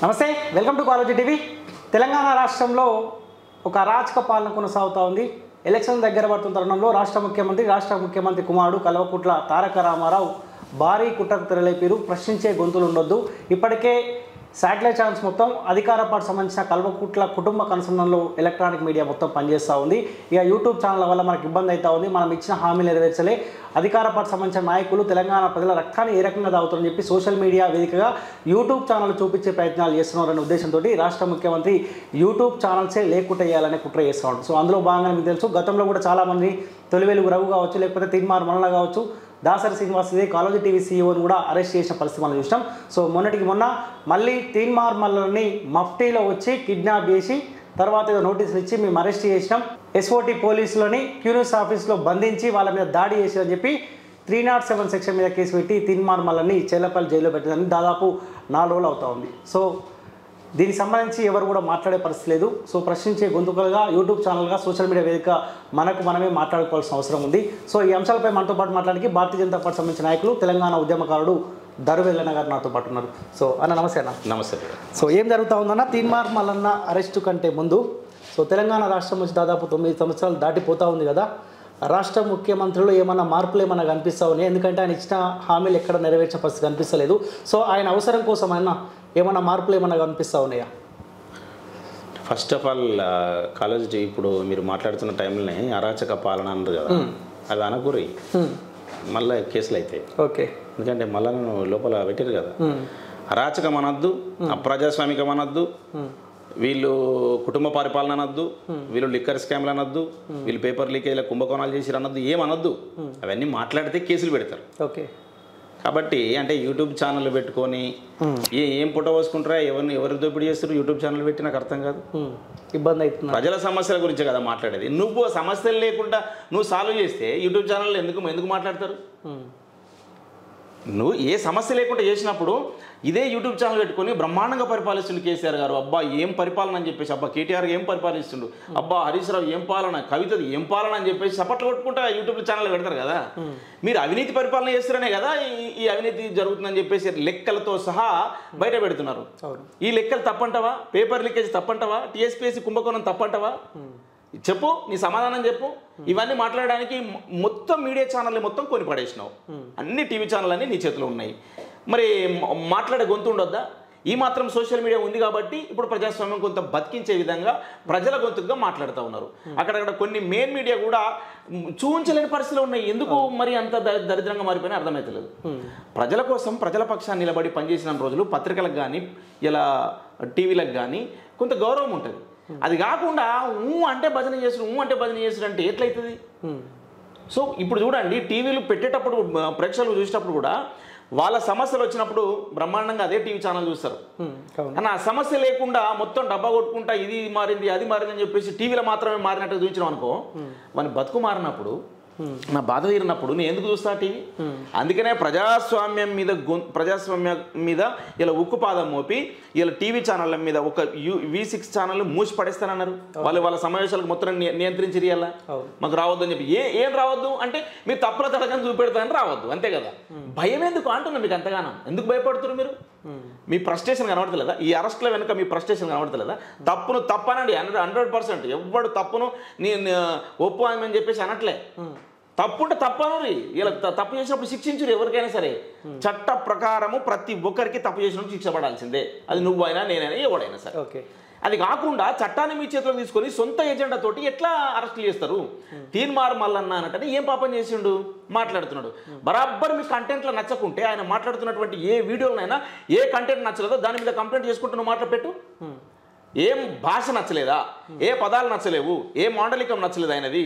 నమస్తే welcome to college TV Telangana రాష్ట్రంలో ఒక అరాచక పాలన కొనసాగుతూ ఉంది ఎలక్షన్ దగ్గర పడుతున్న తరుణంలో రాష్ట్ర ముఖ్యమంత్రి రాష్ట్ర ముఖ్యమంత్రి కుమారుడు కల్వకుట్ల తారక రామారావు భారీ కుట్రకు తెరలేపారు ప్రశ్నించే గొంతులు ఉండొద్దు ఇప్పటికే శాటిలైట్ ఛానల్స్ మొత్తం అధికార పార్టీ సంబంధించిన కల్వకుట్ల కుటుంబ కనుసంధానంలో ఎలక్ట్రానిక్ మీడియా మొత్తం పనిచేస్తూ ఉంది ఇక యూట్యూబ్ ఛానల్ వల్ల మనకు ఇబ్బంది అవుతా ఉంది మనం ఇచ్చిన హామీలు నెరవేర్చలే అధికార పార్టీ సంబంధించిన నాయకులు తెలంగాణ ప్రజల రక్తాన్ని ఏ రకంగా తాగుతారని చెప్పి సోషల్ మీడియా వేదికగా యూట్యూబ్ ఛానల్ చూపించే ప్రయత్నాలు చేస్తున్నారనే ఉద్దేశంతో రాష్ట్ర ముఖ్యమంత్రి యూట్యూబ్ ఛానల్సే లేకుండా వేయాలనే కుట్ర చేస్తున్నాడు సో అందులో భాగంగా మీకు తెలుసు గతంలో కూడా చాలామంది తొలివేలు రఘు కావచ్చు లేకపోతే తిన్మార్ మనల కావచ్చు దాసరి శ్రీనివాస్ ఇదే కాలేజీ టీవీ సీఈఓని కూడా అరెస్ట్ చేసిన పరిస్థితి మనం చూసినాం సో మొన్నటికి మొన్న మళ్ళీ తీన్మార్ మల్లని మఫ్టీలో వచ్చి కిడ్నాప్ చేసి తర్వాత ఏదో నోటీసులు ఇచ్చి మేము అరెస్ట్ చేసినాం ఎస్ఓటి పోలీసులని క్యూనిస్ ఆఫీస్లో బంధించి వాళ్ళ మీద దాడి చేశారని చెప్పి త్రీ నాట్ సెవెన్ సెక్షన్ మీద కేసు పెట్టి తీన్మార్ మల్లని చెల్లపల్లి జైల్లో పెట్టడానికి దాదాపు నాలుగు రోజులు అవుతా ఉంది సో దీనికి సంబంధించి ఎవరు కూడా మాట్లాడే పరిస్థితి లేదు సో ప్రశ్నించే గొంతుకలుగా యూట్యూబ్ ఛానల్గా సోషల్ మీడియా వేదిక మనకు మనమే మాట్లాడుకోవాల్సిన అవసరం ఉంది సో ఈ అంశాలపై మనతో పాటు మాట్లాడానికి భారతీయ జనతా పార్టీ సంబంధించిన నాయకులు తెలంగాణ ఉద్యమకారుడు దరువెల్లన్న గారు నాతో పాటు ఉన్నారు సో అన్న నమస్తే అన్న నమస్తే సో ఏం జరుగుతూ ఉందన్న తీన్మార్ మల్లన్న అరెస్టు కంటే ముందు సో తెలంగాణ రాష్ట్రం వచ్చి దాదాపు తొమ్మిది సంవత్సరాలు దాటిపోతూ ఉంది కదా రాష్ట్ర ముఖ్యమంత్రులు ఏమన్నా మార్పులు ఏమన్నా కనిపిస్తూ ఉన్నాయి ఎందుకంటే ఆయన ఇచ్చిన హామీలు ఎక్కడ నెరవేర్చే పరిస్థితి కనిపిస్తలేదు సో ఆయన అవసరం కోసం అయినా ఏమన్నా మార్పులు ఏమన్నా కనిపిస్తూ ఉన్నాయా ఫస్ట్ ఆఫ్ ఆల్ కాలేజ్ ఇప్పుడు మీరు మాట్లాడుతున్న టైంలోనే అరాచక పాలన అన్నారు కదా అది అనకూరి మళ్ళీ కేసులు అవుతాయి ఓకే ఎందుకంటే మళ్ళీ నన్ను లోపల పెట్టారు కదా అరాచకం అనొద్దు అప్రజాస్వామికం అనొద్దు వీళ్ళు కుటుంబ పరిపాలన అనొద్దు వీళ్ళు లిక్కర్ స్కామ్లు అనొద్దు వీళ్ళు పేపర్ లీకేజ్ల కుంభకోణాలు చేసి అనొద్దు ఏం అనొద్దు అవన్నీ మాట్లాడితే కేసులు పెడతారు ఓకే కాబట్టి అంటే యూట్యూబ్ ఛానల్ పెట్టుకొని ఏ ఏం పుట్ట పోసుకుంటారా ఎవరిని ఎవరి దోపిడీ చేస్తారు యూట్యూబ్ ఛానల్ పెట్టి నాకు అర్థం కాదు ఉమ్. ఇబ్బంది అవుతుంది ప్రజల సమస్యల గురించి కదా మాట్లాడేది నువ్వు సమస్యలు లేకుండా నువ్వు సాల్వ్ చేస్తే యూట్యూబ్ ఛానల్ ఎందుకు ఎందుకు మాట్లాడతారు ఉమ్. నువ్వు ఏ సమస్య లేకుండా చేసినప్పుడు ఇదే యూట్యూబ్ ఛానల్ పెట్టుకొని బ్రహ్మాండంగా పరిపాలిస్తుండు కేసీఆర్ గారు అబ్బా ఏం పరిపాలన అని చెప్పేసి అబ్బా కేటీఆర్ ఏం పరిపాలిస్తుండు అబ్బా హరీష్ రావు ఏం పాలన కవితది ఏం పాలన అని చెప్పేసి చప్పట్లు కొట్టుకుంటా యూట్యూబ్ ఛానల్ పెడతారు కదా మీరు అవినీతి పరిపాలన చేస్తారనే కదా ఈ- ఈ అవినీతి జరుగుతుందని చెప్పేసి లెక్కలతో సహా బయట పెడుతున్నారు అవును ఈ లెక్కలు తప్పంటావా పేపర్ లీకేజ్ తప్పంటావా టీఎస్పీఎస్సీ కుంభకోణం తప్పంటావా చెప్పు నీ సమాధానం చెప్పు ఇవన్నీ మాట్లాడడానికి మొ- మొత్తం మీడియా ఛానల్ మొత్తం కొని పడేసినావు అన్ని టీవీ ఛానల్ అన్ని నీ చేతిలో ఉన్నాయి మరి మ- మాట్లాడే గొంతు ఉండొద్దా ఈ మాత్రం సోషల్ మీడియా ఉంది కాబట్టి ఇప్పుడు ప్రజాస్వామ్యం కొంత బతికించే విధంగా ప్రజల గొంతుగా మాట్లాడుతూ ఉన్నారు అక్కడక్కడ కొన్ని మెయిన్ మీడియా కూడా మ్, చూపించలేని పరిస్థితులు ఉన్నాయి ఎందుకు మరి అంత ద- దరిద్రంగా మారిపోయినా అర్థమవుతలేదు ప్రజల కోసం ప్రజల పక్షాన్ని నిలబడి పనిచేసిన రోజులు పత్రికలకు కానీ ఇలా టీవీలకు కానీ కొంత గౌరవం ఉంటుంది అది కాకుండా ఊ అంటే భజన చేసుడు ఊ అంటే భజన చేసుడు అంటే ఎట్లయితుంది ఉమ్. సో ఇప్పుడు చూడండి టీవీలు పెట్టేటప్పుడు ఆ, ప్రేక్షకులు చూసేటప్పుడు కూడా వాళ్ళ సమస్యలు వచ్చినప్పుడు బ్రహ్మాండంగా అదే టీవీ ఛానల్ చూస్తారు ఉమ్. అవును కానీ ఆ సమస్య లేకుండా మొత్తం డబ్బా కొట్టుకుంటా ఇది మారింది అది మారింది అని చెప్పేసి టీవీలో మాత్రమే మారినట్టు చూపించడం అనుకో మన బతుకు మారినప్పుడు నా బాధ తీరినప్పుడు నేను ఎందుకు చూస్తా టీవీ అందుకనే ప్రజాస్వామ్యం మీద గొం- ప్రజాస్వామ్యం మీద ఇలా ఉక్కుపాదం మోపి ఇలా టీవీ ఛానళ్ళ మీద ఒక యూ వి సిక్స్ ఛానల్ మూసి పడేస్తానన్నారు వాళ్ళు వాళ్ళ సమావేశాలకు మొత్తం నియ- నియంత్రించి ఇయ్యాల అవును. మాకు రావద్దు అని చెప్పి ఏ ఏం రావద్దు అంటే మీరు తప్పుల తడకని చూపెడతానని రావద్దు అంతే కదా భయం ఎందుకు అంటున్నా మీకు అంతగానం ఎందుకు భయపడుతున్నారు మీరు మీ ఫ్రస్ట్రేషన్ కనబడతలేదా ఈ అరెస్ట్ల వెనుక మీ ఫ్రస్ట్రేషన్ కనబడతలేదా తప్పును తప్పనండి హండ్రెడ్ హండ్రెడ్ పర్సెంట్ ఎవడు తప్పును నేను ఒప్పు అని చెప్పేసి అనట్లే తప్పుంటే తప్పను ఇలా త- తప్పు చేసినప్పుడు శిక్షించురు ఎవరికైనా సరే చట్ట ప్రకారము ప్రతి ఒక్కరికి తప్పు చేసినప్పుడు శిక్ష పడాల్సిందే అది నువ్వైనా నేనైనా ఎవడైనా సరే ఓకే అది కాకుండా చట్టాన్ని మీ చేతిలో తీసుకొని సొంత ఎజెండా తోటి ఎట్లా అరెస్ట్ చేస్తారు తీన్మార్ మల్లన్న అన్నట్టు ఏం పాపం చేసిండు మాట్లాడుతున్నాడు బరాబ్బర్ మీ కంటెంట్లో నచ్చకుంటే ఆయన మాట్లాడుతున్నటువంటి ఏ వీడియోలనైనా ఏ కంటెంట్ నచ్చలేదో దాని మీద కంప్లైంట్ చేసుకుంటూ నువ్వు మాట్లాడపెట్టు ఏం భాష నచ్చలేదా ఏ పదాలు నచ్చలేవు ఏ మాండలికం నచ్చలేదు ఆయనది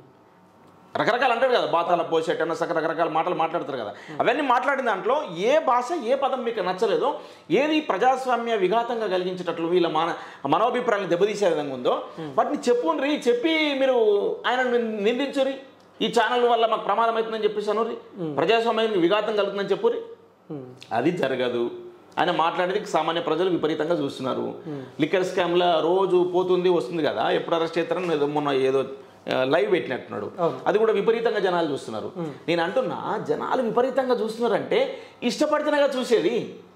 రకరకాలు అంటారు కదా బాతాల పోసేట రకరకాల మాటలు మాట్లాడతారు కదా అవన్నీ మాట్లాడిన దాంట్లో ఏ భాష ఏ పదం మీకు నచ్చలేదో ఏది ప్రజాస్వామ్య విఘాతంగా కలిగించేటట్లు వీళ్ళ మన మనోభిప్రాయాన్ని దెబ్బతీసే విధంగా ఉందో వాటిని చెప్పుండ్రి చెప్పి మీరు ఆయన నిందించురి ఈ ఛానల్ వల్ల మాకు ప్రమాదం అవుతుందని చెప్పేసి అనురి ప్రజాస్వామ్యానికి విఘాతం కలుగుతుందని చెప్పురి అది జరగదు ఆయన మాట్లాడేది సామాన్య ప్రజలు విపరీతంగా చూస్తున్నారు లిక్కర్ స్కామ్ల రోజు పోతుంది వస్తుంది కదా ఎప్పుడు అరెస్ట్ చేస్తారని ఏదో మొన్న ఏదో ఆ, లైవ్ పెట్టినట్టున్నాడు అది కూడా విపరీతంగా జనాలు చూస్తున్నారు నేను అంటున్నా జనాలు విపరీతంగా చూస్తున్నారంటే ఇష్టపడితేనేగా చూసేది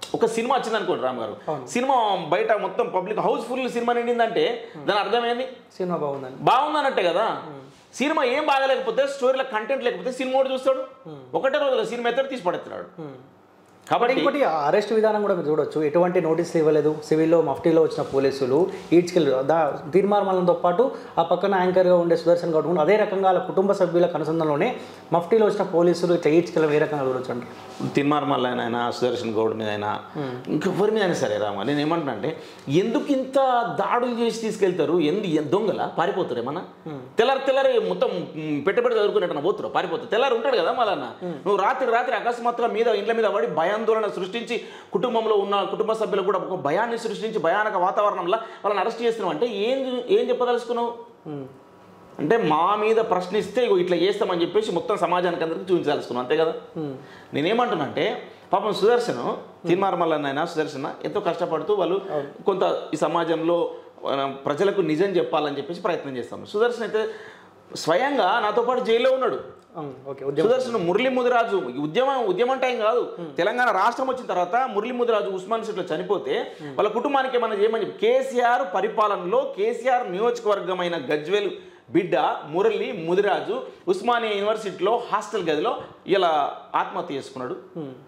ఒక సినిమా వచ్చింది అనుకోండి రామ్ గారు సినిమా బయట మొత్తం పబ్లిక్ హౌస్ఫుల్ సినిమా నిండిందంటే దాని అర్థమైంది సినిమా బాగుందని బాగుందన్నట్టే కదా సినిమా ఏం బాగలేకపోతే స్టోరీలో కంటెంట్ లేకపోతే సినిమా కూడా చూస్తాడు ఒకటే రోజులో సినిమా ఎత్తడు తీసి పడేస్తున్నాడు కాబట్టి ఇంకోటి అరెస్ట్ విధానం కూడా మీరు చూడొచ్చు ఎటువంటి నోటీసులు ఇవ్వలేదు సివిల్లో మఫ్టీలో వచ్చిన పోలీసులు ఈడ్చుకెళ్ళి దా తీర్మార్మలంతో పాటు ఆ పక్కన యాంకర్గా ఉండే సుదర్శన్ గౌడ్ కూడా అదే రకంగా వాళ్ళ కుటుంబ సభ్యులకు అనుసంధానంలోనే మఫ్టీలో వచ్చిన పోలీసులు ఇట్లా ఈడ్చుకెళ్ళి ఏ రకంగా చూడొచ్చు అంటారు తిన్మార్ మల్లైన అయినా సుదర్శన్ గౌడ్ మీద అయినా ఇంకెవరి మీద అయినా సరే రామ నేను ఏమంటున్నా అంటే ఎందుకు ఇంత దాడులు చేసి తీసుకెళ్తారు ఎందు ఎన్- దొంగల పారిపోతారు ఏమన్నా తెల్లారి తెల్లారి మొత్తం మ్, పెట్టుబడి చదువుకునేటన్నా పోతురు పారిపోతారు తెల్లారి ఉంటాడు కదా మళ్ళన్న నువ్వు రాత్రి రాత్రి అకస్మాత్తుగా మీద ఇండ్ల మీద పడి భయాందోళన సృష్టించి కుటుంబంలో ఉన్న కుటుంబ సభ్యులకు కూడా ఒక భయాన్ని సృష్టించి భయానక వాతావరణంలో వాళ్ళని అరెస్ట్ చేస్తున్నావు అంటే ఏం ఏం చెప్పదలుచుకున్నావు అంటే మా మీద ప్రశ్నిస్తే ఇగో ఇట్లా చేస్తామని చెప్పేసి మొత్తం సమాజానికి అందరికీ చూపించాల్సుకున్నాం అంతే కదా నేనేమంటున్నా అంటే పాపం సుదర్శన్ తిన్మార్మల్లనైనా సుదర్శన ఎంతో కష్టపడుతూ వాళ్ళు కొంత ఈ సమాజంలో ఆ, ప్రజలకు నిజం చెప్పాలని చెప్పేసి ప్రయత్నం చేస్తాం సుదర్శన్ అయితే స్వయంగా నాతో పాటు జైల్లో ఉన్నాడు ఓకే ఉద్యమం సుదర్శన్ మురళీ ముదిరాజు ఈ ఉద్యమం ఉద్యమం టైం కాదు తెలంగాణ రాష్ట్రం వచ్చిన తర్వాత మురళీ ముదిరాజు ఉస్మాన్ సీట్లో చనిపోతే వాళ్ళ కుటుంబానికి ఏమన్నా చేయమని చెప్పి కేసీఆర్ పరిపాలనలో కేసీఆర్ నియోజకవర్గమైన గజ్వేల్ బిడ్డ మురళి ముదిరాజు ఉస్మానియా యూనివర్సిటీలో హాస్టల్ గదిలో ఇలా ఆత్మహత్య చేసుకున్నాడు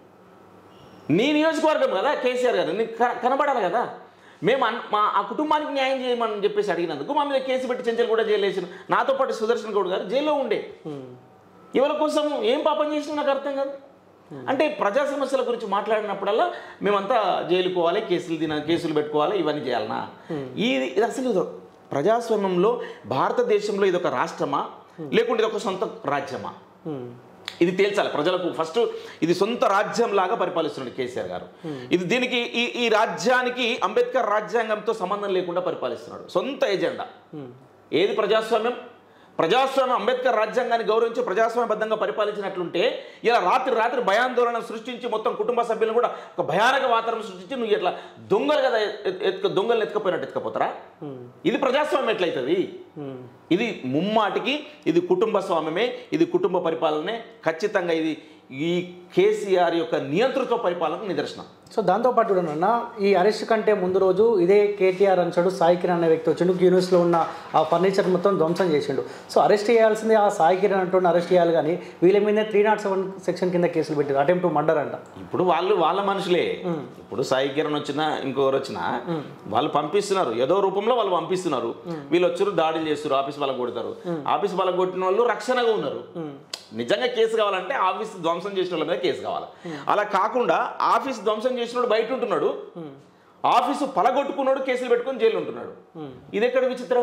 నీ నియోజకవర్గం కదా కేసీఆర్ గారు నీకు క- కనబడాలి కదా మేము అన్- మా ఆ కుటుంబానికి న్యాయం చేయమని చెప్పేసి అడిగినందుకు మా మీద కేసు పెట్టి చెంచల్ కూడా జైలు వేసిన నాతో పాటు సుదర్శన్ గౌడ్ గారు జైల్లో ఉండే ఎవరి కోసం ఏం పాపం చేసినా నాకు అర్థం కాదు అంటే ప్రజా సమస్యల గురించి మాట్లాడినప్పుడల్లా మేమంతా జైలు పోవాలి కేసులు తిన కేసులు పెట్టుకోవాలి ఇవన్నీ చేయాలనా ఇది ఇది అసలు ఇది ప్రజాస్వామ్యంలో భారతదేశంలో ఇది ఒక రాష్ట్రమా లేకుంటే ఇది ఒక సొంత రాజ్యమా ఇది తేల్చాలి ప్రజలకు ఫస్ట్ ఇది సొంత రాజ్యం లాగా పరిపాలిస్తున్నాడు కేసీఆర్ గారు ఇది దీనికి ఈ ఈ రాజ్యానికి అంబేద్కర్ రాజ్యాంగంతో సంబంధం లేకుండా పరిపాలిస్తున్నాడు సొంత ఎజెండా ఏది ప్రజాస్వామ్యం ప్రజాస్వామ్యం అంబేద్కర్ రాజ్యాంగాన్ని గౌరవించి ప్రజాస్వామ్యబద్ధంగా పరిపాలించినట్లుంటే ఇలా రాత్రి రాత్రి భయాందోళన సృష్టించి మొత్తం కుటుంబ సభ్యులను కూడా ఒక భయానక వాతావరణం సృష్టించి నువ్వు ఇట్లా దొంగలు కదా ఎత్- ఎత్తుక దొంగలను ఎత్తుకపోయినట్టు ఎత్తుకపోతారా ఇది ప్రజాస్వామ్యం ఎట్లయితుంది ఇది ముమ్మాటికి ఇది కుటుంబ స్వామ్యమే ఇది కుటుంబ పరిపాలనే ఖచ్చితంగా ఇది ఈ కేసీఆర్ యొక్క నియంతృత్వ పరిపాలనకు నిదర్శనం సో దాంతోపాటు కూడా అన్న ఈ అరెస్ట్ కంటే ముందు రోజు ఇదే కేటీఆర్ అంచాడు సాయి కిరణ్ అనే వ్యక్తి వచ్చిండు యూనివర్స్లో ఉన్న ఆ ఫర్నిచర్ మొత్తం ధ్వంసం చేసిండు సో అరెస్ట్ చేయాల్సింది ఆ సాయి కిరణ్ అంటూ అరెస్ట్ చేయాలి కానీ వీళ్ళ మీద త్రీ నాట్ సెవెన్ సెక్షన్ కింద కేసులు పెట్టారు అటెంప్ట్ టు మర్డర్ అంట ఇప్పుడు వాళ్ళు వాళ్ళ మనుషులే ఇప్పుడు సాయి కిరణ్ వచ్చినా ఇంకొకరు వచ్చినా వాళ్ళు పంపిస్తున్నారు ఏదో రూపంలో వాళ్ళు పంపిస్తున్నారు వీళ్ళు వచ్చారు దాడులు చేస్తారు ఆఫీస్ వాళ్ళకి కొడతారు ఆఫీస్ వాళ్ళకి కొట్టిన వాళ్ళు రక్షణగా ఉన్నారు నిజంగా కేసు కావాలంటే ఆఫీస్ ధ్వంసం చేసిన వాళ్ళ మీద కేసు కావాలి అలా కాకుండా ఆఫీస్ ధ్వంసం చేసినోడు బయట ఉంటున్నాడు ఆఫీసు పలగొట్టుకున్నాడు కేసులు పెట్టుకొని జైలు ఉంటున్నాడు ఇది ఎక్కడ విచిత్రం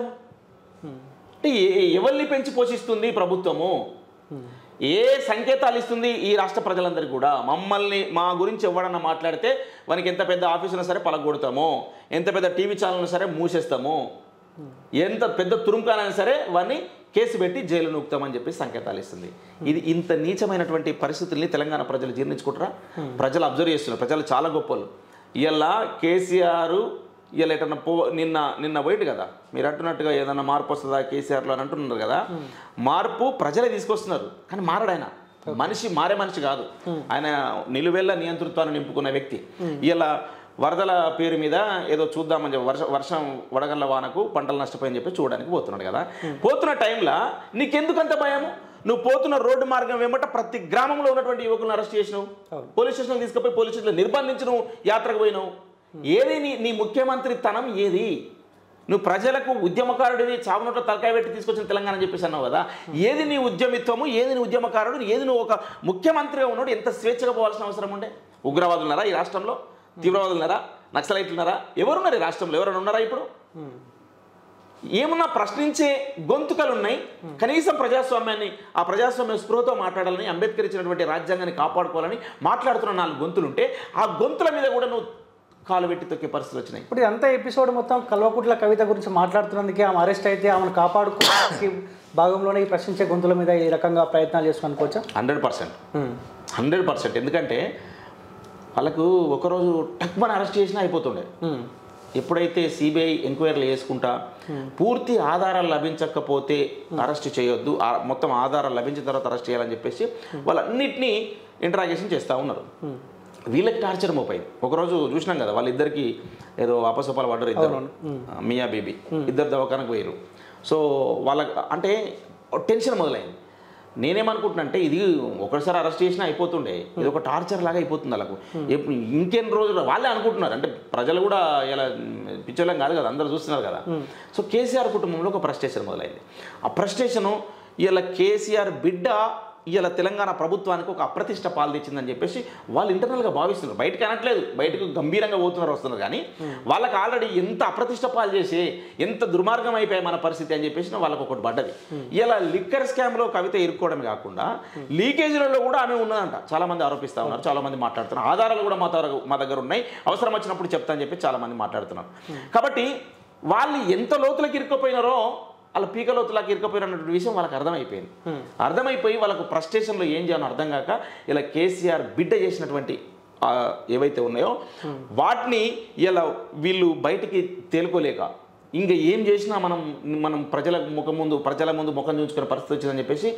అంటే ఏ- ఎవరిని పెంచి పోషిస్తుంది ఈ ప్రభుత్వము ఏ సంకేతాలు ఇస్తుంది ఈ రాష్ట్ర ప్రజలందరికీ కూడా మమ్మల్ని మా గురించి ఎవడన్నా మాట్లాడితే వానికి ఎంత పెద్ద ఆఫీస్ ఉన్నా సరే పలగొడతాము ఎంత పెద్ద టీవీ ఛానల్ ఉన్నా సరే మూసేస్తాము ఎంత పెద్ద తురుంకానైనా సరే వాడిని కేసు పెట్టి జైలు నూపుతామని చెప్పి సంకేతాలు ఇస్తుంది ఇది ఇంత నీచమైనటువంటి పరిస్థితుల్ని తెలంగాణ ప్రజలు జీర్ణించుకుంటారా ప్రజలు అబ్జర్వ్ చేస్తున్నారు ప్రజలు చాలా గొప్పలు ఇలా కేసీఆర్ ఇలా ఎటన్నా పో నిన్న నిన్న పోయింది కదా మీరు అంటున్నట్టుగా ఏదన్నా మార్పు వస్తుందా కేసీఆర్లో అని అంటున్నారు కదా మార్పు ప్రజలే తీసుకొస్తున్నారు కానీ మారడు ఆయన మనిషి మారే మనిషి కాదు ఆయన నిలువెల్ల నియంతృత్వాన్ని నింపుకున్న వ్యక్తి ఇలా వరదల పేరు మీద ఏదో చూద్దామని చెప్పి వర్ష వర్షం వడగళ్ళ వానకు పంటలు నష్టపోయని చెప్పి చూడడానికి పోతున్నాడు కదా పోతున్న టైంలో నీకెందుకంత భయము నువ్వు పోతున్న రోడ్డు మార్గం వెంబట ప్రతి గ్రామంలో ఉన్నటువంటి యువకులను అరెస్ట్ చేసినావు పోలీస్ స్టేషన్ తీసుకుపోయి పోలీస్ స్టేషన్లో నిర్బంధించి నువ్వు యాత్రకు పోయినావు ఏది నీ నీ ముఖ్యమంత్రి తనం ఏది నువ్వు ప్రజలకు ఉద్యమకారుడిని చావునోట్లో తలకాయ పెట్టి తీసుకొచ్చిన తెలంగాణ అని చెప్పేసి అన్నావు కదా ఏది నీ ఉద్యమిత్వము ఏది నీ ఉద్యమకారుడు ఏది నువ్వు ఒక ముఖ్యమంత్రిగా ఉన్నాడు ఎంత స్వేచ్ఛగా పోవాల్సిన అవసరం ఉండే ఉగ్రవాదులు ఉన్నారా ఈ రాష్ట్రంలో తీవ్రవాదులు ఉన్నారా నక్సలైట్లు ఉన్నారా ఎవరున్నారు ఈ రాష్ట్రంలో ఎవరైనా ఉన్నారా ఇప్పుడు ఏమన్నా ప్రశ్నించే గొంతుకలు ఉన్నాయి కనీసం ప్రజాస్వామ్యాన్ని ఆ ప్రజాస్వామ్య స్పృహతో మాట్లాడాలని అంబేద్కర్ ఇచ్చినటువంటి రాజ్యాంగాన్ని కాపాడుకోవాలని మాట్లాడుతున్న నాలుగు గొంతులు ఉంటే ఆ గొంతుల మీద కూడా నువ్వు కాలు పెట్టి తొక్కే పరిస్థితులు వచ్చినాయి ఇప్పుడు ఇదంతా ఎపిసోడ్ మొత్తం కల్వకుట్ల కవిత గురించి మాట్లాడుతున్నందుకే ఆమె అరెస్ట్ అయితే ఆమెను కాపాడుకోవడానికి భాగంలోనే ఈ ప్రశ్నించే గొంతుల మీద ఈ రకంగా ప్రయత్నాలు చేసుకుని అనుకోవచ్చా హండ్రెడ్ పర్సెంట్ హండ్రెడ్ పర్సెంట్ ఎందుకంటే వాళ్ళకు ఒకరోజు టక్మని అరెస్ట్ చేసినా అయిపోతుండే ఎప్పుడైతే సిబిఐ ఎంక్వైరీలు చేసుకుంటా పూర్తి ఆధారాలు లభించకపోతే అరెస్ట్ చేయొద్దు ఆ మొత్తం ఆధారాలు లభించిన తర్వాత అరెస్ట్ చేయాలని చెప్పేసి వాళ్ళన్నింటినీ ఇంటరాగేషన్ చేస్తూ ఉన్నారు వీళ్ళకి టార్చర్ మోపైంది ఒకరోజు చూసినాం కదా వాళ్ళిద్దరికి ఏదో అపసపాలు పడ్డారు ఇద్దరు ఆ, మియా బీబీ ఇద్దరు దవాఖానకు పోయారు సో వాళ్ళ అంటే టెన్షన్ మొదలైంది నేనేమనుకుంటున్నానంటే ఇది ఒకసారి అరెస్ట్ చేసినా అయిపోతుండే ఇది ఒక టార్చర్ లాగా అయిపోతుంది వాళ్ళకు ఎప్పు- ఇంకెన్ని రోజులు వాళ్ళే అనుకుంటున్నారు అంటే ప్రజలు కూడా ఇలా పిచ్చోళ్ళం కాదు కదా అందరూ చూస్తున్నారు కదా సో కేసీఆర్ కుటుంబంలో ఒక ఫ్రస్ట్రేషన్ మొదలైంది ఆ ఫ్రస్ట్రేషను ఇలా కేసీఆర్ బిడ్డ ఇవాళ తెలంగాణ ప్రభుత్వానికి ఒక అప్రతిష్ట పాలు తెచ్చిందని చెప్పేసి వాళ్ళు ఇంటర్నల్గా భావిస్తున్నారు బయటకు అనట్లేదు బయటకు గంభీరంగా పోతున్నారు వస్తున్నారు కానీ వాళ్ళకి ఆల్రెడీ ఎంత అప్రతిష్ట పాలు చేసి ఎంత దుర్మార్గం అయిపోయాయి మన పరిస్థితి అని చెప్పేసి వాళ్ళకి ఒకటి పడ్డది ఇలా లిక్కర్ స్కామ్లో కవిత ఇరుక్కోవడమే కాకుండా లీకేజీలలో కూడా ఆమె ఉన్నదంట చాలా మంది ఆరోపిస్తూ ఉన్నారు చాలా మంది మాట్లాడుతున్నారు ఆధారాలు కూడా మా దగ్గర మా దగ్గర ఉన్నాయి అవసరం వచ్చినప్పుడు చెప్తా అని చెప్పి చాలా మంది మాట్లాడుతున్నారు కాబట్టి వాళ్ళు ఎంత లోతులకు ఇరుక్కుపోయినారో వాళ్ళ పీక లోతులకు ఇరుక్కుపోయినటువంటి విషయం వాళ్ళకి అర్థమైపోయింది అర్థమైపోయి వాళ్ళకు ఫ్రస్ట్రేషన్లో ఏం చేయాలో అర్థం కాక ఇలా కేసీఆర్ బిడ్డ చేసినటువంటి ఆ, ఏవైతే ఉన్నాయో వాటిని ఇలా వీళ్ళు బయటికి తేలుకోలేక ఇంకా ఏం చేసినా మనం మనం ప్రజల ముఖం ముందు ప్రజల ముందు ముఖం చూసుకునే పరిస్థితి వచ్చిందని చెప్పేసి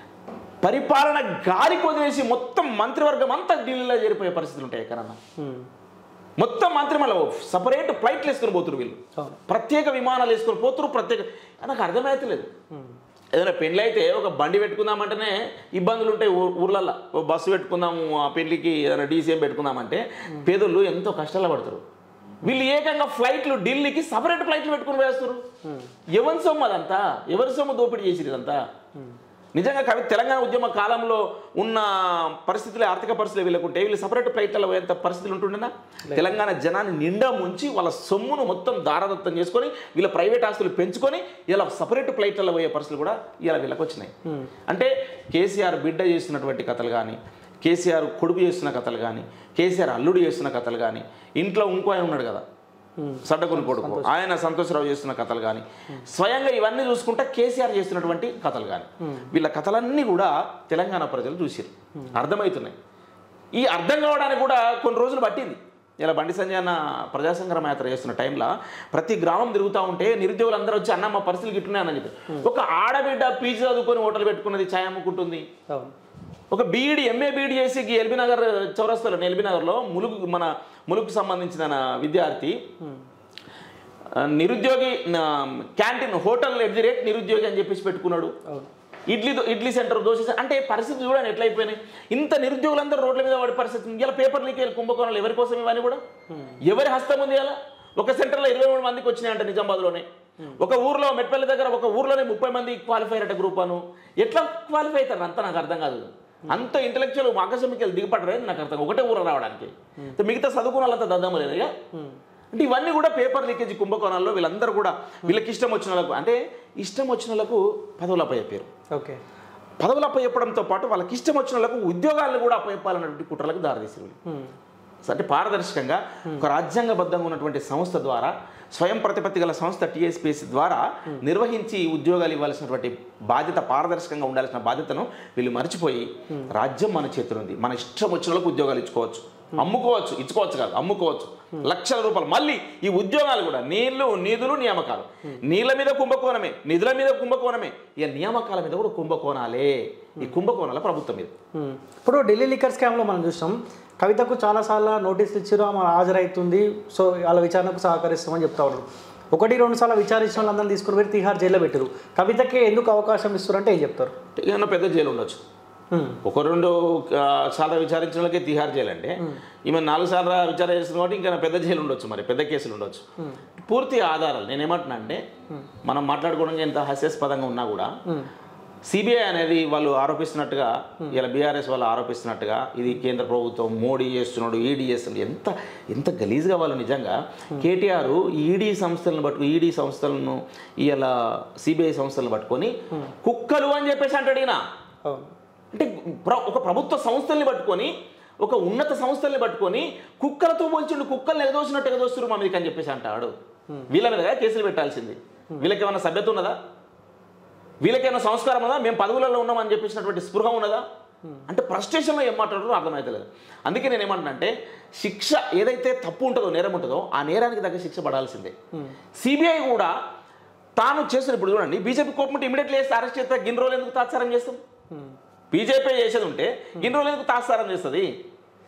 పరిపాలన గాలి కొదిలేసి మొత్తం మంత్రివర్గం అంతా ఢిల్లీలో చేరిపోయే పరిస్థితులు ఉంటాయి ఎక్కడన్నా మొత్తం మంత్రిమల సపరేట్ ఫ్లైట్లు వేసుకొని పోతురు వీళ్ళు అవును. ప్రత్యేక విమానాలు వేసుకొని పోతురు ప్రత్యేక నాకు అర్థమైతలేదు ఏదైనా పెళ్ళి అయితే ఒక బండి పెట్టుకుందామంటేనే ఇబ్బందులు ఉంటాయి ఊ- ఊర్లల్లో ఓ బస్సు పెట్టుకుందాము ఆ పెళ్లికి ఏదైనా డీసీఎం పెట్టుకుందామంటే పేదోళ్ళు ఎంతో కష్టాలు పడతారు వీళ్ళు ఏకంగా ఫ్లైట్లు ఢిల్లీకి సపరేట్ ఫ్లైట్లు పెట్టుకుని వేస్తారు ఎవరి సొమ్ము అదంతా ఎవరి సొమ్ము దోపిడీ చేసిరు ఇదంతా నిజంగా కవి తెలంగాణ ఉద్యమ కాలంలో ఉన్న పరిస్థితులు ఆర్థిక పరిస్థితులు వీళ్ళకుంటే వీళ్ళు సపరేట్ ఫ్లైట్లలో పోయేంత పరిస్థితులు ఉంటుండేనా తెలంగాణ జనాన్ని నిండా ముంచి వాళ్ళ సొమ్మును మొత్తం దారాదత్తం చేసుకొని వీళ్ళ ప్రైవేట్ ఆస్తులు పెంచుకొని ఇలా సపరేట్ ఫ్లైట్లలో పోయే పరిస్థితులు కూడా ఇలా వీళ్ళకి వచ్చినాయి అంటే కేసీఆర్ బిడ్డ చేస్తున్నటువంటి కథలు కానీ కేసీఆర్ కొడుకు చేస్తున్న కథలు కానీ కేసీఆర్ అల్లుడు చేస్తున్న కథలు కానీ ఇంట్లో ఇంకో ఆయన ఉన్నాడు కదా సడ్డకొని కొడుకు ఆయన సంతోషరావు చేస్తున్న కథలు కానీ స్వయంగా ఇవన్నీ చూసుకుంటే కేసీఆర్ చేస్తున్నటువంటి కథలు కానీ వీళ్ళ కథలన్నీ కూడా తెలంగాణ ప్రజలు చూసారు అర్థమవుతున్నాయి ఈ అర్థం కావడానికి కూడా కొన్ని రోజులు పట్టింది ఇలా బండి సంజయ్ అన్న ప్రజా సంగ్రామ యాత్ర చేస్తున్న టైంలో ప్రతి గ్రామం తిరుగుతూ ఉంటే నిరుద్యోగులు అందరూ వచ్చి అన్న మా పరిస్థితులు గిట్టున్నాయని చెప్పి ఒక ఆడబిడ్డ పీజీ చదువుకొని హోటల్ పెట్టుకున్నది ఛాయ్ అమ్ముకుంటుంది అవును ఒక బీఈడి ఎంఏ బీఈడి చేసి ఈ ఎల్బీ నగర్ చౌరస్తాలో ఎల్బీ నగర్లో ములుగు మన ములుగుకు సంబంధించిన నా విద్యార్థి ఆ, నిరుద్యోగి నా, canteen hotel at the rate నిరుద్యోగి అని చెప్పేసి పెట్టుకున్నాడు అవును ఇడ్లీ దో- ఇడ్లీ సెంటర్ దోశ సెంటర్ అంటే పరిస్థితి చూడండి ఎట్లయిపోయినాయి ఇంత నిరుద్యోగులందరూ రోడ్ల మీద పడే పరిస్థితి ఇలా పేపర్ లీక్ కుంభకోణాలు ఎవరి కోసం ఇవన్నీ కూడా ఎవరి హస్తం ఉంది ఇలా ఒక సెంటర్లో ఇరవై మూడు మందికి వచ్చినాయంట నిజామాబాద్లోనే ఒక ఊర్లో మెట్పల్లి దగ్గర ఒక ఊర్లోనే ముప్పై మంది క్వాలిఫై అయ్యారట గ్రూప్ అను ఎట్లా క్వాలిఫై అవుతారు అంతా నాకు అర్థం కాదు అంత ఇంటలెక్చువల్ ఆకాశమికి దిగపడలేదు నాకు అర్థం ఒకటే ఊర రావడానికి మిగతా చదువుకున్న వాళ్ళంతా దద్దమ్మలేదు ఇక అంటే ఇవన్నీ కూడా పేపర్ లీకేజ్ కుంభకోణాల్లో వీళ్ళందరూ కూడా వీళ్ళకి ఇష్టం వచ్చిన వాళ్ళకు అంటే ఇష్టం వచ్చిన వాళ్ళకు పదవులు అప్పచెప్పారు ఓకే పదవులు అప్పచెప్పడంతో పాటు వాళ్ళకి ఇష్టం వచ్చిన వాళ్ళకు ఉద్యోగాలను కూడా అప్పచెప్పాలన్నటువంటి కుట్రలకు దారితీసారు వీళ్ళు. సో అంటే పారదర్శకంగా ఒక రాజ్యాంగబద్ధంగా ఉన్నటువంటి సంస్థ ద్వారా స్వయం ప్రతిపత్తి గల సంస్థ టీఎస్పీఎస్ ద్వారా నిర్వహించి ఉద్యోగాలు ఇవ్వాల్సినటువంటి బాధ్యత పారదర్శకంగా ఉండాల్సిన బాధ్యతను వీళ్ళు మర్చిపోయి రాజ్యం మన చేతిలో ఉంది మన ఇష్టం వచ్చిన వాళ్ళకి ఉద్యోగాలు ఇచ్చుకోవచ్చు అమ్ముకోవచ్చు ఇచ్చుకోవచ్చు కాదు అమ్ముకోవచ్చు లక్షల రూపాయలు మళ్ళీ ఈ ఉద్యోగాలు కూడా నీళ్లు నిధులు నియామకాలు నీళ్ళ మీద కుంభకోణమే నిధుల మీద కుంభకోణమే ఇక నియామకాల మీద కూడా కుంభకోణాలే ఈ కుంభకోణాల ప్రభుత్వం మీద మ్మ్. ఇప్పుడు ఢిల్లీ లిక్కర్ స్కామ్లో మనం చూసాం కవితకు చాలాసార్లు నోటీసులు ఇచ్చారు ఆమె హాజరవుతుంది సో వాళ్ళ విచారణకు సహకరిస్తామని చెప్తా ఉన్నారు ఒకటి రెండు సార్లు విచారించిన వాళ్ళందరినీ తీసుకుని పోయి తిహార్ జైల్లో పెట్టారు కవితకి ఎందుకు అవకాశం ఇస్తారంటే ఏం చెప్తారు ఏమన్నా పెద్ద జైలు ఉండొచ్చు మ్మ్. ఒక రెండు ఆ, సార్లు విచారించిన వాళ్ళకే తిహార్ జైలు అంటే ఈమె నాలుగు సార్లు విచారణ చేసిన కాబట్టి ఇంకా పెద్ద జైలు ఉండొచ్చు మరి పెద్ద కేసులు ఉండొచ్చు పూర్తి ఆధారాలు నేను ఏమంటున్నా అంటే మనం మాట్లాడుకోవడానికి ఎంత హాస్యాస్పదంగా ఉన్నా కూడా సిబిఐ అనేది వాళ్ళు ఆరోపిస్తున్నట్టుగా ఇలా బీఆర్ఎస్ వాళ్ళు ఆరోపిస్తున్నట్టుగా ఇది కేంద్ర ప్రభుత్వం మోడీ చేస్తున్నాడు ఈడీ చేస్తున్నాడు ఎంత ఎంత గలీజ్గా వాళ్ళు నిజంగా కేటీఆర్ ఈడీ సంస్థలను పట్టుకు ఈడీ సంస్థలను ఇలా సిబిఐ సంస్థలను పట్టుకొని కుక్కలు అని చెప్పేసి అంటాడు ఈయన అవును అంటే ప్ర- ఒక ప్రభుత్వ సంస్థల్ని పట్టుకొని ఒక ఉన్నత సంస్థల్ని పట్టుకొని కుక్కలతో పోల్చిండు కుక్కల్ని ఎగదోసినట్టు ఎగదోస్తున్నారు మా మీదకి అని చెప్పేసి అంటాడు వీళ్ళ మీద కదా కేసులు పెట్టాల్సింది వీళ్ళకి ఏమైనా సభ్యత ఉన్నదా వీళ్ళకేమైనా సంస్కారం ఉన్నదా మేము పదవులలో ఉన్నామని చెప్పేసినటువంటి స్పృహ ఉన్నదా అంటే ఫ్రస్ట్రేషన్లో ఏం మాట్లాడారో అర్థమవుతలేదు అందుకే నేను ఏమంటున్నా అంటే శిక్ష ఏదైతే తప్పు ఉంటుందో నేరం ఉంటుందో ఆ నేరానికి తగ్గ శిక్ష పడాల్సిందే సిబిఐ కూడా తాను చేసిన ఇప్పుడు చూడండి బీజేపీ కోపమంటే ఇమీడియట్లీ వేస్తే అరెస్ట్ చేస్తే గిన్ని రోజులు ఎందుకు తాత్సారం చేస్తాం బీజేపీ చేసేది ఉంటే ఇన్ని రోజులు ఎందుకు తాత్సారం చేస్తుంది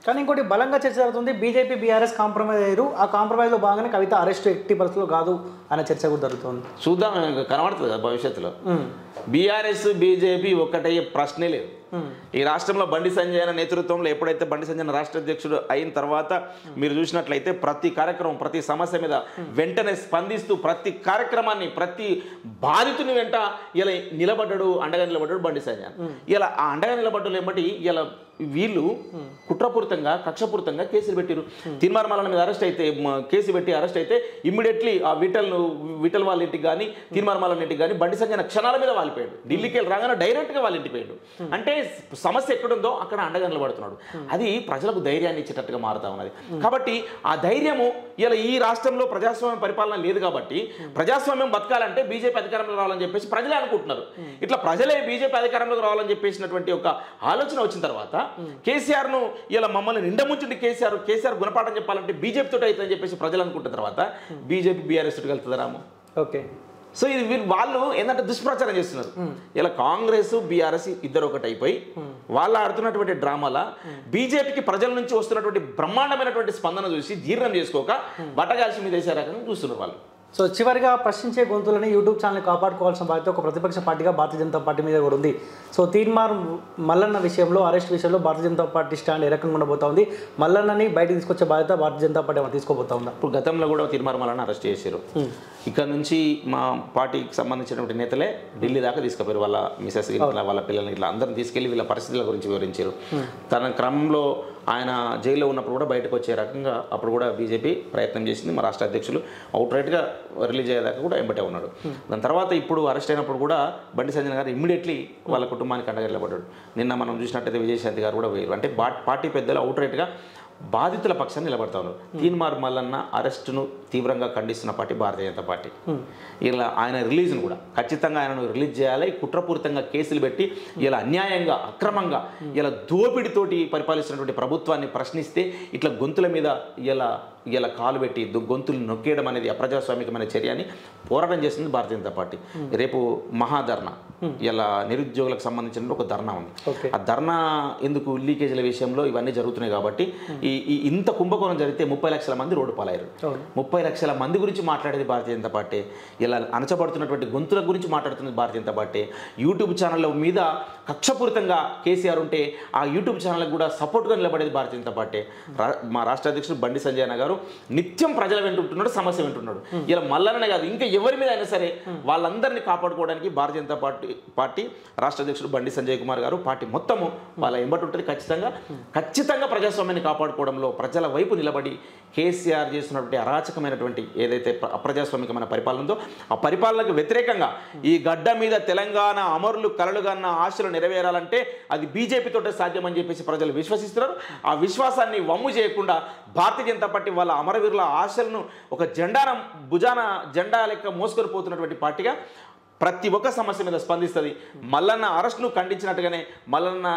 కానీ ఇంకోటి బలంగా చర్చ జరుగుతుంది బీజేపీ బీఆర్ఎస్ కాంప్రమైజ్ అయ్యారు ఆ కాంప్రమైజ్లో భాగంగానే కవిత అరెస్ట్ ఎట్టి పరిస్థితుల్లో కాదు అనే చర్చ కూడా జరుగుతుంది చూద్దాం ఇంకా కనబడుతుంది కదా భవిష్యత్తులో బీఆర్ఎస్ బీజేపీ ఒక్కటయ్యే ప్రశ్నే లేదు ఈ రాష్ట్రంలో బండి సంజయ్ అనే నేతృత్వంలో ఎప్పుడైతే బండి సంజయ్ రాష్ట్ర అధ్యక్షుడు అయిన తర్వాత మీరు చూసినట్లయితే ప్రతి కార్యక్రమం ప్రతి సమస్య మీద వెంటనే స్పందిస్తూ ప్రతి కార్యక్రమాన్ని ప్రతి బాధితుని వెంట ఇలా నిలబడ్డాడు అండగా నిలబడ్డాడు బండి సంజయ్ ఇలా ఆ అండగా నిలబడ్డలు ఏమిటి ఇలా వీళ్ళు కుట్రపూరితంగా కక్షపూరితంగా కేసులు పెట్టారు తీర్మార్మాల మీద అరెస్ట్ అయితే మ- కేసు పెట్టి అరెస్ట్ అయితే ఇమ్మీడియట్లీ ఆ విటల్ను విటల్ వాళ్ళ ఇంటికి కానీ తీర్మార్మాల ఇంటికి కానీ బండి సంజయ్ క్షణాల మీద వాలిపోయాడు ఢిల్లీకి వెళ్ళి రాగానే డైరెక్ట్గా వాళ్ళ ఇంటికి పోయాడు అంటే సమస్య ఎక్కడుందో అక్కడ అండగా నిలబడుతున్నాడు అది ప్రజలకు ధైర్యాన్ని ఇచ్చేటట్టుగా మారుతా ఉన్నది కాబట్టి ఆ ధైర్యము ఇలా ఈ రాష్ట్రంలో ప్రజాస్వామ్య పరిపాలన లేదు కాబట్టి ప్రజాస్వామ్యం బతకాలంటే బీజేపీ అధికారంలోకి రావాలని చెప్పేసి ప్రజలే అనుకుంటున్నారు ఇట్లా ప్రజలే బీజేపీ అధికారంలోకి రావాలని చెప్పేసినటువంటి ఒక ఆలోచన వచ్చిన తర్వాత కేసీఆర్ ను ఇలా మమ్మల్ని నిండముంచుండి కేసీఆర్ కేసీఆర్ గుణపాఠం చెప్పాలంటే బీజేపీ తోటి అవుతుందని చెప్పేసి ప్రజలు అనుకుంటున్న తర్వాత బీజేపీ బీఆర్ఎస్ తోటి వెళ్తుంది రాము ఓకే సో ఇది వీళ్ళు వాళ్ళు ఏంటంటే దుష్ప్రచారం చేస్తున్నారు ఇలా కాంగ్రెస్ బీఆర్ఎస్ ఇద్దరు ఒకటి అయిపోయి వాళ్ళు ఆడుతున్నటువంటి డ్రామాల బీజేపీకి ప్రజల నుంచి వస్తున్నటువంటి బ్రహ్మాండమైనటువంటి స్పందన చూసి జీర్ణం చేసుకోక బట్టగాల్సి మీద వేసే రకంగా చూస్తున్నారు వాళ్ళు సో చివరిగా ప్రశ్నించే గొంతులని యూట్యూబ్ ఛానల్ కాపాడుకోవాల్సిన బాధ్యత ఒక ప్రతిపక్ష పార్టీగా భారతీయ జనతా పార్టీ మీద కూడా ఉంది సో తీన్మార్ మల్లన్న విషయంలో అరెస్ట్ విషయంలో భారతీయ జనతా పార్టీ స్టాండ్ ఏ రకంగా ఉండబోతా ఉంది మల్లన్నని బయటకు తీసుకొచ్చే బాధ్యత భారతీయ జనతా పార్టీ ఏమైనా తీసుకోబోతా ఉందా ఇప్పుడు గతంలో కూడా తీర్మార్మాలను అరెస్ట్ చేశారు ఇక్కడ నుంచి మా పార్టీకి సంబంధించినటువంటి నేతలే ఢిల్లీ దాకా తీసుకుపోయారు వాళ్ళ మిసెస్ ఇట్లా వాళ్ళ పిల్లల్ని ఇట్లా అందరిని తీసుకెళ్లి వీళ్ళ పరిస్థితుల గురించి వివరించారు తన క్రమంలో ఆయన జైల్లో ఉన్నప్పుడు కూడా బయటకు వచ్చే రకంగా అప్పుడు కూడా బీజేపీ ప్రయత్నం చేసింది మా రాష్ట్ర అధ్యక్షులు అవుట్ రైట్గా రిలీజ్ అయ్యేదాకా కూడా ఎంబటే ఉన్నాడు దాని తర్వాత ఇప్పుడు అరెస్ట్ అయినప్పుడు కూడా బండి సంజయ్ గారు ఇమ్మీడియట్లీ వాళ్ళ కుటుంబానికి అండగా నిలబడ్డాడు నిన్న మనం చూసినట్టయితే విజయశాంతి గారు కూడా పోయారు అంటే బా- పార్టీ పెద్దలు అవుట్ రైట్గా బాధితుల పక్షాన్ని నిలబడతా ఉన్నారు తీన్మార్ మల్లన్న అరెస్టును తీవ్రంగా ఖండిస్తున్న పార్టీ భారతీయ జనతా పార్టీ ఇలా ఆయన రిలీజ్ను కూడా ఖచ్చితంగా ఆయనను రిలీజ్ చేయాలి కుట్రపూరితంగా కేసులు పెట్టి ఇలా అన్యాయంగా అక్రమంగా ఇలా దోపిడితోటి పరిపాలిస్తున్నటువంటి ప్రభుత్వాన్ని ప్రశ్నిస్తే ఇట్లా గొంతుల మీద ఇలా ఇలా కాలు పెట్టి దు- గొంతులు నొక్కేయడం అనేది అప్రజాస్వామికమైన చర్య అని పోరాటం చేస్తుంది భారతీయ జనతా పార్టీ రేపు మహాధర్నా ఇలా నిరుద్యోగులకు సంబంధించిన ఒక ధర్నా ఉంది ఓకే ఆ ధర్నా ఎందుకు లీకేజీల విషయంలో ఇవన్నీ జరుగుతున్నాయి కాబట్టి ఈ ఈ ఇంత కుంభకోణం జరిగితే ముప్పై లక్షల మంది రోడ్డు పాలయ్యారు అవును. ముప్పై లక్షల మంది గురించి మాట్లాడేది భారతీయ జనతా పార్టీ ఇలా అణచబడుతున్నటువంటి గొంతుల గురించి మాట్లాడుతున్నది భారతీయ జనతా పార్టీ యూట్యూబ్ ఛానళ్ళ మీద కక్షపూరితంగా కేసీఆర్ ఉంటే ఆ యూట్యూబ్ ఛానళ్ళకు కూడా సపోర్ట్గా నిలబడేది భారతీయ జనతా పార్టీ రా- మా రాష్ట్ర అధ్యక్షుడు బండి సంజయ్ అన్న గారు నిత్యం ప్రజల వెంటుంటున్నాడు సమస్య వింటున్నాడు ఇలా మల్లనే కాదు ఇంకా ఎవరి మీద అయినా సరే వాళ్ళందరినీ కాపాడుకోవడానికి భారతీయ జనతా పార్టీ పార్టీ రాష్ట్ర అధ్యక్షుడు బండి సంజయ్ కుమార్ గారు పార్టీ మొత్తము వాళ్ళ ఎంబటి ఉంటుంది ఖచ్చితంగా ఖచ్చితంగా ప్రజాస్వామ్యాన్ని కాపాడుకోవడంలో ప్రజల వైపు నిలబడి కేసీఆర్ చేస్తున్నటువంటి అరాచకమైనటువంటి ఏదైతే ప్ర- అప్రజాస్వామికమైన పరిపాలన ఉందో ఆ పరిపాలనకు వ్యతిరేకంగా ఈ గడ్డ మీద తెలంగాణ అమరులు కలలుగన్న ఆశలు నెరవేరాలంటే అది బీజేపీతోటే సాధ్యమని చెప్పేసి ప్రజలు విశ్వసిస్తున్నారు ఆ విశ్వాసాన్ని వమ్ము చేయకుండా భారతీయ జనతా పార్టీ వాళ్ళ అమరవీరుల ఆశలను ఒక జెండాన భుజాన జెండా లెక్క మోసుకొని పోతున్నటువంటి పార్టీగా ప్రతి ఒక్క సమస్య మీద స్పందిస్తుంది మల్లన్న అరెస్ట్ను ఖండించినట్టుగానే మల్లన్న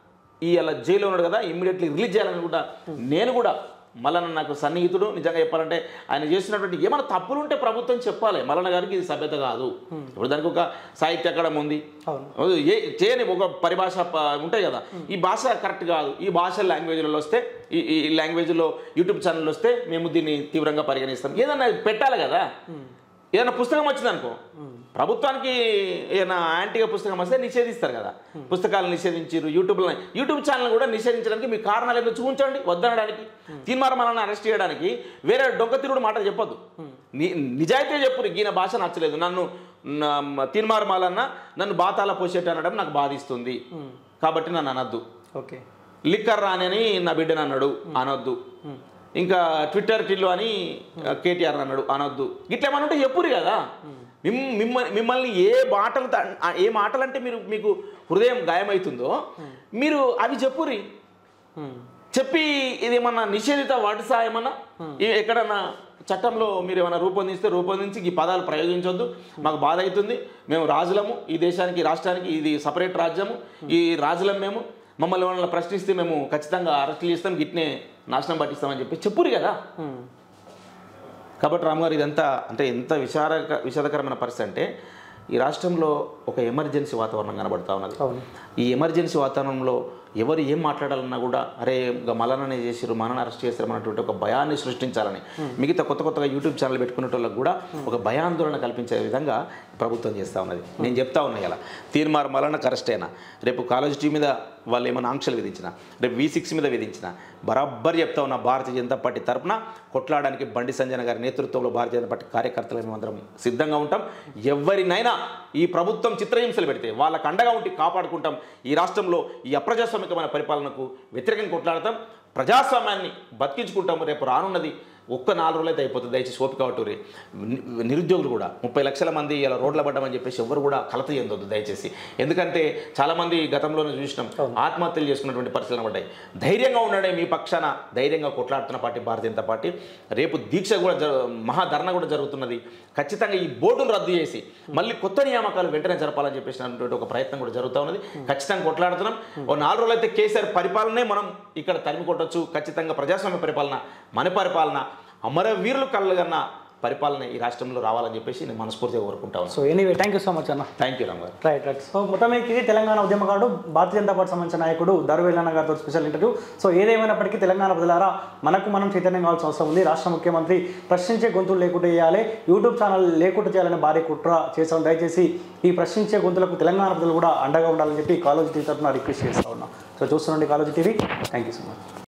ఈ అలా జైల్లో ఉన్నాడు కదా ఇమ్మీడియట్లీ రిలీజ్ చేయాలని కూడా నేను కూడా మల్లన్న నాకు సన్నిహితుడు నిజంగా చెప్పాలంటే ఆయన చేసినటువంటి ఏమైనా తప్పులు ఉంటే ప్రభుత్వం చెప్పాలి మల్లన్న గారికి ఇది సభ్యత కాదు ఇప్పుడు దానికి ఒక సాహిత్య అకాడమీ ఉంది అవును ఏ చేయని ఒక పరిభాష ప- ఉంటాయి కదా ఈ భాష కరెక్ట్ కాదు ఈ భాష లాంగ్వేజ్లలో వస్తే ఈ ఈ లాంగ్వేజ్లో యూట్యూబ్ ఛానల్ వస్తే మేము దీన్ని తీవ్రంగా పరిగణిస్తాం ఏదన్నా పెట్టాలి కదా ఏదైనా పుస్తకం వచ్చింది అనుకో ప్రభుత్వానికి ఏదైనా యాంటీగా పుస్తకం వస్తే నిషేధిస్తారు కదా పుస్తకాలు నిషేధించారు యూట్యూబ్లో యూట్యూబ్ ఛానల్ కూడా నిషేధించడానికి మీ కారణాలు ఏదో చూపించండి వద్దనడానికి తీర్మానం అరెస్ట్ చేయడానికి వేరే డొంక తిరుగుడు మాట చెప్పొద్దు ని నిజాయితీ చెప్పు ఈయన భాష నచ్చలేదు నన్ను నా- తీర్మార్మాలన్న నన్ను బాతాల పోసేట అనడం నాకు బాధిస్తుంది కాబట్టి నన్ను అనొద్దు ఓకే లిక్కర్ రానని నా బిడ్డను అన్నాడు అనొద్దు ఇంకా ట్విట్టర్ టిల్లు అని కేటీఆర్ అన్నాడు అనొద్దు ఇట్లా ఏమన్నా చెప్పురు కదా మిమ్ మిమ్మ- మిమ్మల్ని ఏ మాటలు త- ఏ మాటలు అంటే మీరు మీకు హృదయం గాయమవుతుందో మీరు అవి చెప్పురి చెప్పి ఇది ఏమన్నా నిషేధిత వాటిసా ఏమన్నా ఈ- ఎక్కడన్నా చట్టంలో మీరు ఏమైనా రూపొందిస్తే రూపొందించి ఈ పదాలు ప్రయోగించొద్దు మాకు బాధ అవుతుంది మేము రాజులము ఈ దేశానికి ఈ రాష్ట్రానికి ఇది సపరేట్ రాజ్యము ఈ రాజులం మేము మమ్మల్ని ఏమన్నా ప్రశ్నిస్తే మేము ఖచ్చితంగా అరెస్ట్ చేస్తాం గిట్నే నాశనం పట్టిస్తామని చెప్పి చెప్పురు కదా కాబట్టి రామ్ గారు ఇదంతా అంటే ఎంత విషాదక విషాదకరమైన పరిస్థితి అంటే ఈ రాష్ట్రంలో ఒక ఎమర్జెన్సీ వాతావరణం కనబడతా ఉన్నది అవును ఈ ఎమర్జెన్సీ వాతావరణంలో ఎవరు ఏం మాట్లాడాలన్నా కూడా అరే ఇంకా మలననే చేసారు మనని అరెస్ట్ చేస్తారు అన్నటువంటి ఒక భయాన్ని సృష్టించాలని మిగతా కొత్త కొత్తగా యూట్యూబ్ ఛానల్ పెట్టుకునే వాళ్ళకి కూడా ఒక భయాందోళన కల్పించే విధంగా ప్రభుత్వం చేస్తూ ఉన్నది నేను చెప్తా ఉన్నా ఇలా తీర్మార్ మలనకు అరెస్ట్ అయినా రేపు కాలేజ్ టీ మీద వాళ్ళు ఏమైనా ఆంక్షలు విధించిన రేపు వి సిక్స్ మీద విధించిన బరాబ్బర్ చెప్తా ఉన్నా భారతీయ జనతా పార్టీ తరపున కొట్లాడడానికి బండి సంజయ్ గారి నేతృత్వంలో భారతీయ జనతా పార్టీ కార్యకర్తలు మేమందరం సిద్ధంగా ఉంటాం ఎవరినైనా ఈ ప్రభుత్వం చిత్రహింసలు పెడితే వాళ్ళకు అండగా ఉండి కాపాడుకుంటాం ఈ రాష్ట్రంలో ఈ అప్రజాస్వామికమైన పరిపాలనకు వ్యతిరేకంగా కొట్లాడతాం ప్రజాస్వామ్యాన్ని బతికించుకుంటాం రేపు రానున్నది ఒక్క నాలుగు రోజులైతే అయిపోతుంది దయచేసి ఓపిక పట్టుర్రి ని- నిరుద్యోగులు కూడా ముప్పై లక్షల మంది ఇలా రోడ్ల పడ్డామని చెప్పేసి ఎవరు కూడా కలత చెందొద్దు దయచేసి ఎందుకంటే చాలామంది గతంలోనే చూసినాం ఆత్మహత్యలు చేసుకున్నటువంటి పరిస్థితులు పడ్డాయి ధైర్యంగా ఉండడే మీ పక్షాన ధైర్యంగా కొట్లాడుతున్న పార్టీ భారతీయ జనతా పార్టీ రేపు దీక్ష కూడా జరు మహాధరణ కూడా జరుగుతున్నది ఖచ్చితంగా ఈ బోర్డును రద్దు చేసి మళ్ళీ కొత్త నియామకాలు వెంటనే జరపాలని చెప్పేసినటువంటి ఒక ప్రయత్నం కూడా జరుగుతూ ఉన్నది ఖచ్చితంగా కొట్లాడుతున్నాం ఓ నాలుగు రోజులు అయితే కేసీఆర్ పరిపాలనే మనం ఇక్కడ తరిమి కొట్టొచ్చు ఖచ్చితంగా ప్రజాస్వామ్య పరిపాలన మన పరిపాలన అమరవీరులు కళ్ళగన్న పరిపాలన ఈ రాష్ట్రంలో రావాలని చెప్పేసి నేను మనస్ఫూర్తిగా కోరుకుంటా ఉన్నాను so anyway thank you so much అన్న thank you Ram garu right right so మొత్తానికి ఇది తెలంగాణ ఉద్యమకారుడు భారతీయ జనతా పార్టీ సంబంధించిన నాయకుడు దరువేలన్న గారితో స్పెషల్ ఇంటర్వ్యూ సో ఏదేమైనప్పటికీ తెలంగాణ ప్రజలారా మనకు మనం చైతన్యం కావాల్సిన అవసరం ఉంది రాష్ట్ర ముఖ్యమంత్రి ప్రశ్నించే గొంతులు లేకుండా చేయాలి యూట్యూబ్ ఛానల్ లేకుండా చేయాలని భారీ కుట్ర చేసాం దయచేసి ఈ ప్రశ్నించే గొంతులకు తెలంగాణ ప్రజలు కూడా అండగా ఉండాలని చెప్పి కాలేజీ టీవీ తరఫున రిక్వెస్ట్ చేస్తా ఉన్నాం సో చూస్తుండండి college TV thank you so much